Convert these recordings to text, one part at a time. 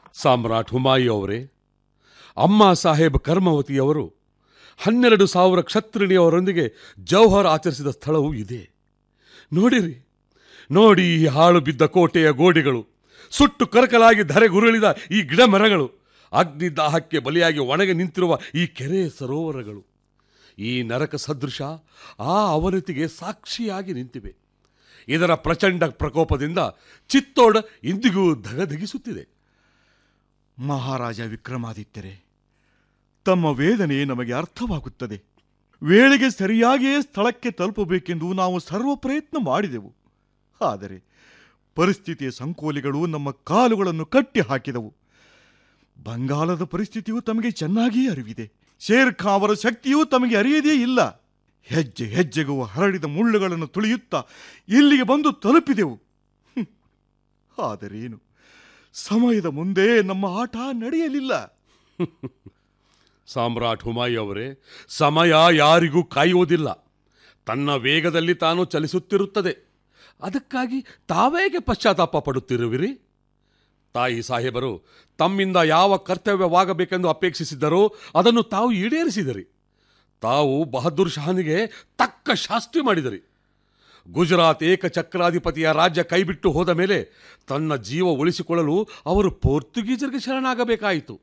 ಸಾಮ್ರಾಟ್ ಹುಮಾಯಿ ಅವರೇ ಅಮ್ಮ ಸಾಹೇಬ್ ಕರ್ಮವತಿಯವರು ಹನ್ನೆರಡು ಸಾವಿರ ಕ್ಷತ್ರಿಣಿಯವರೊಂದಿಗೆ ಜೌಹರ್ ಆಚರಿಸಿದ ಸ್ಥಳವೂ ಇದೆ ನೋಡಿರಿ ನೋಡಿ ಈ ಹಾಳು ಬಿದ್ದ ಕೋಟೆಯ ಗೋಡೆಗಳು ಸುಟ್ಟು ಕರಕಲಾಗಿ ಧರೆಗುರುಳಿದ ಈ ಗಿಡ ಮರಗಳು ಅಗ್ನಿದಾಹಕ್ಕೆ ಬಲಿಯಾಗಿ ಒಣಗಿ ನಿಂತಿರುವ ಈ ಕೆರೆ ಸರೋವರಗಳು ಈ ನರಕ ಸದೃಶ ಆ ಅವನತಿಗೆ ಸಾಕ್ಷಿಯಾಗಿ ನಿಂತಿವೆ ಇದರ ಪ್ರಚಂಡ ಪ್ರಕೋಪದಿಂದ ಚಿತ್ತೋಡ ಇಂದಿಗೂ ಧಗಧಗಿಸುತ್ತಿದೆ ಮಹಾರಾಜ ವಿಕ್ರಮಾದಿತ್ಯರೇ ತಮ್ಮ ವೇದನೆ ನಮಗೆ ಅರ್ಥವಾಗುತ್ತದೆ ವೇಳೆಗೆ ಸರಿಯಾಗಿಯೇ ಸ್ಥಳಕ್ಕೆ ತಲುಪಬೇಕೆಂದು ನಾವು ಸರ್ವ ಪ್ರಯತ್ನ ಮಾಡಿದೆವು ಆದರೆ ಪರಿಸ್ಥಿತಿಯ ಸಂಕೋಲಿಗಳು ನಮ್ಮ ಕಾಲುಗಳನ್ನು ಕಟ್ಟಿ ಹಾಕಿದವು ಬಂಗಾಲದ ಪರಿಸ್ಥಿತಿಯು ತಮಗೆ ಚೆನ್ನಾಗಿಯೇ ಅರಿವಿದೆ ಶೇರ್ ಖಾನ್ ಅವರ ಶಕ್ತಿಯೂ ತಮಗೆ ಅರಿಯದೇ ಇಲ್ಲ ಹೆಜ್ಜೆ ಹೆಜ್ಜೆಗೂ ಹರಡಿದ ಮುಳ್ಳುಗಳನ್ನು ತುಳಿಯುತ್ತಾ ಇಲ್ಲಿಗೆ ಬಂದು ತಲುಪಿದೆವು ಹ್ಮ್. ಆದರೇನು ಸಮಯದ ಮುಂದೆ ನಮ್ಮ ಆಟ ನಡೆಯಲಿಲ್ಲ ಸಾಮ್ರಾಟ್ ಹುಮಾಯಿ ಅವರೇ ಸಮಯ ಯಾರಿಗೂ ಕಾಯುವುದಿಲ್ಲ ತನ್ನ ವೇಗದಲ್ಲಿ ತಾನು ಚಲಿಸುತ್ತಿರುತ್ತದೆ ಅದಕ್ಕಾಗಿ ತಾವೇಗೆ ಪಶ್ಚಾತ್ತಾಪ ಪಡುತ್ತಿರುವಿರಿ ತಾಯಿ ಸಾಹೇಬರು ತಮ್ಮಿಂದ ಯಾವ ಕರ್ತವ್ಯವಾಗಬೇಕೆಂದು ಅಪೇಕ್ಷಿಸಿದ್ದರೋ ಅದನ್ನು ತಾವು ಈಡೇರಿಸಿದಿರಿ ತಾವು ಬಹದ್ದೂರ್ ಶಹಾನಿಗೆ ತಕ್ಕ ಶಾಸ್ತಿ ಮಾಡಿದಿರಿ ಗುಜರಾತ್ ಏಕಚಕ್ರಾಧಿಪತಿಯ ರಾಜ್ಯ ಕೈಬಿಟ್ಟು ಹೋದ ಮೇಲೆ ತನ್ನ ಜೀವ ಉಳಿಸಿಕೊಳ್ಳಲು ಅವರು ಪೋರ್ಚುಗೀಸರಿಗೆ ಶರಣಾಗಬೇಕಾಯಿತು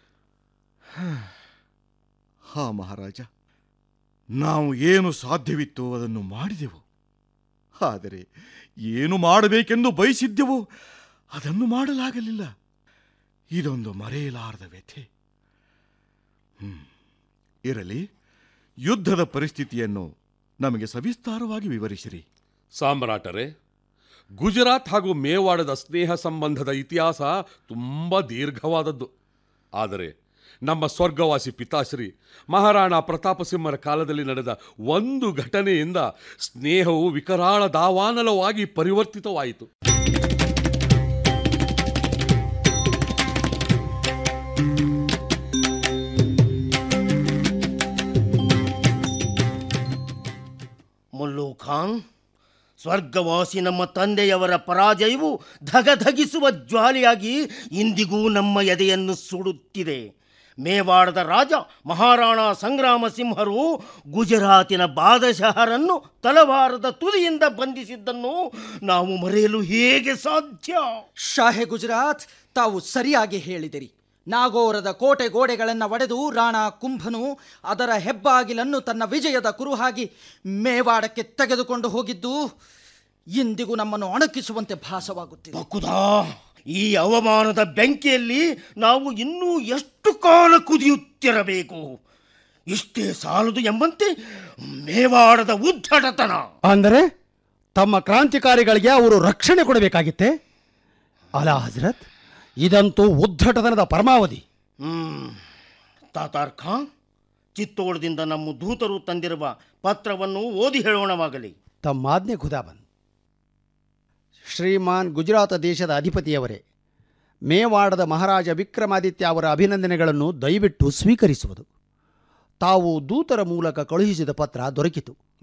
ಹಾ ಮಹಾರಾಜ ನಾವು ಏನು ಸಾಧ್ಯವಿತ್ತೋ ಅದನ್ನು ಮಾಡಿದೆವು ಆದರೆ ಏನು ಮಾಡಬೇಕೆಂದು ಬಯಸಿದ್ದೆವೋ ಅದನ್ನು ಮಾಡಲಾಗಲಿಲ್ಲ ಇದೊಂದು ಮರೆಯಲಾರದ ವ್ಯಥೆ ಹ್ಮ್. ಇರಲಿ ಯುದ್ಧದ ಪರಿಸ್ಥಿತಿಯನ್ನು ನಮಗೆ ಸವಿಸ್ತಾರವಾಗಿ ವಿವರಿಸಿರಿ ಸಾಮ್ರಾಟರೇ ಗುಜರಾತ್ ಹಾಗೂ ಮೇವಾಡದ ಸ್ನೇಹ ಸಂಬಂಧದ ಇತಿಹಾಸ ತುಂಬ ದೀರ್ಘವಾದದ್ದು ಆದರೆ ನಮ್ಮ ಸ್ವರ್ಗವಾಸಿ ಪಿತಾಶ್ರೀ ಮಹಾರಾಣಾ ಪ್ರತಾಪ ಸಿಂಹರ ಕಾಲದಲ್ಲಿ ನಡೆದ ಒಂದು ಘಟನೆಯಿಂದ ಸ್ನೇಹವು ವಿಕರಾಳ ದಾವಾನಲವಾಗಿ ಪರಿವರ್ತಿತವಾಯಿತು ಮುಲ್ಲು ಖಾನ್ ಸ್ವರ್ಗವಾಸಿ ನಮ್ಮ ತಂದೆಯವರ ಪರಾಜಯವು ಧಗಧಗಿಸುವ ಜ್ವಾಲೆಯಾಗಿ ಇಂದಿಗೂ ನಮ್ಮ ಎದೆಯನ್ನು ಸುಡುತ್ತಿದೆ ಮೇವಾಡದ ರಾಜ ಮಹಾರಾಣಾ ಸಂಗ್ರಾಮ ಸಿಂಹರು ಗುಜರಾತಿನ ಬಾದಶಹರನ್ನು ತಲವಾರದ ತುದಿಯಿಂದ ಬಂಧಿಸಿದ್ದನ್ನು ನಾವು ಮರೆಯಲು ಹೇಗೆ ಸಾಧ್ಯ ಶಾಹೆ ಗುಜರಾತ್ ತಾವು ಸರಿಯಾಗಿ ಹೇಳಿದಿರಿ ನಾಗೋರದ ಕೋಟೆ ಗೋಡೆಗಳನ್ನು ಒಡೆದು ರಾಣಾ ಕುಂಭನು ಅದರ ಹೆಬ್ಬಾಗಿಲನ್ನು ತನ್ನ ವಿಜಯದ ಕುರುಹಾಗಿ ಮೇವಾಡಕ್ಕೆ ತೆಗೆದುಕೊಂಡು ಹೋಗಿದ್ದು ಇಂದಿಗೂ ನಮ್ಮನ್ನು ಅಣಕಿಸುವಂತೆ ಭಾಸವಾಗುತ್ತಿದೆ ಬಕುದಾ ಈ ಅವಮಾನದ ಬೆಂಕಿಯಲ್ಲಿ ನಾವು ಇನ್ನೂ ಎಷ್ಟು ಕಾಲ ಕುದಿಯುತ್ತಿರಬೇಕು ಇಷ್ಟೇ ಸಾಲದು ಎಂಬಂತೆ ಮೇವಾಡದ ಉದ್ದಟತನ ಅಂದರೆ ತಮ್ಮ ಕ್ರಾಂತಿಕಾರಿಗಳಿಗೆ ಅವರು ರಕ್ಷಣೆ ಕೊಡಬೇಕಾಗಿತ್ತೆ ಅಲಾ ಹಜರತ್ ಇದಂತೂ ಉದ್ಧಟತನದ ಪರಮಾವಧಿ ಹ್ಮ್ ತಾತಾರ್ ಖಾನ್ ಚಿತ್ತೋಳದಿಂದ ನಮ್ಮ ದೂತರು ತಂದಿರುವ ಪತ್ರವನ್ನು ಓದಿ ಹೇಳೋಣವಾಗಲಿ ತಮ್ಮಾಜ್ಞೆ ಖುದಾಬನ್ ಶ್ರೀಮಾನ್ ಗುಜರಾತ ದೇಶದ ಅಧಿಪತಿಯವರೇ ಮೇವಾಡದ ಮಹಾರಾಜ ವಿಕ್ರಮಾದಿತ್ಯ ಅವರ ಅಭಿನಂದನೆಗಳನ್ನು ದಯವಿಟ್ಟು ಸ್ವೀಕರಿಸುವುದು ತಾವು ದೂತರ ಮೂಲಕ ಕಳುಹಿಸಿದ ಪತ್ರ ದೊರಕಿತು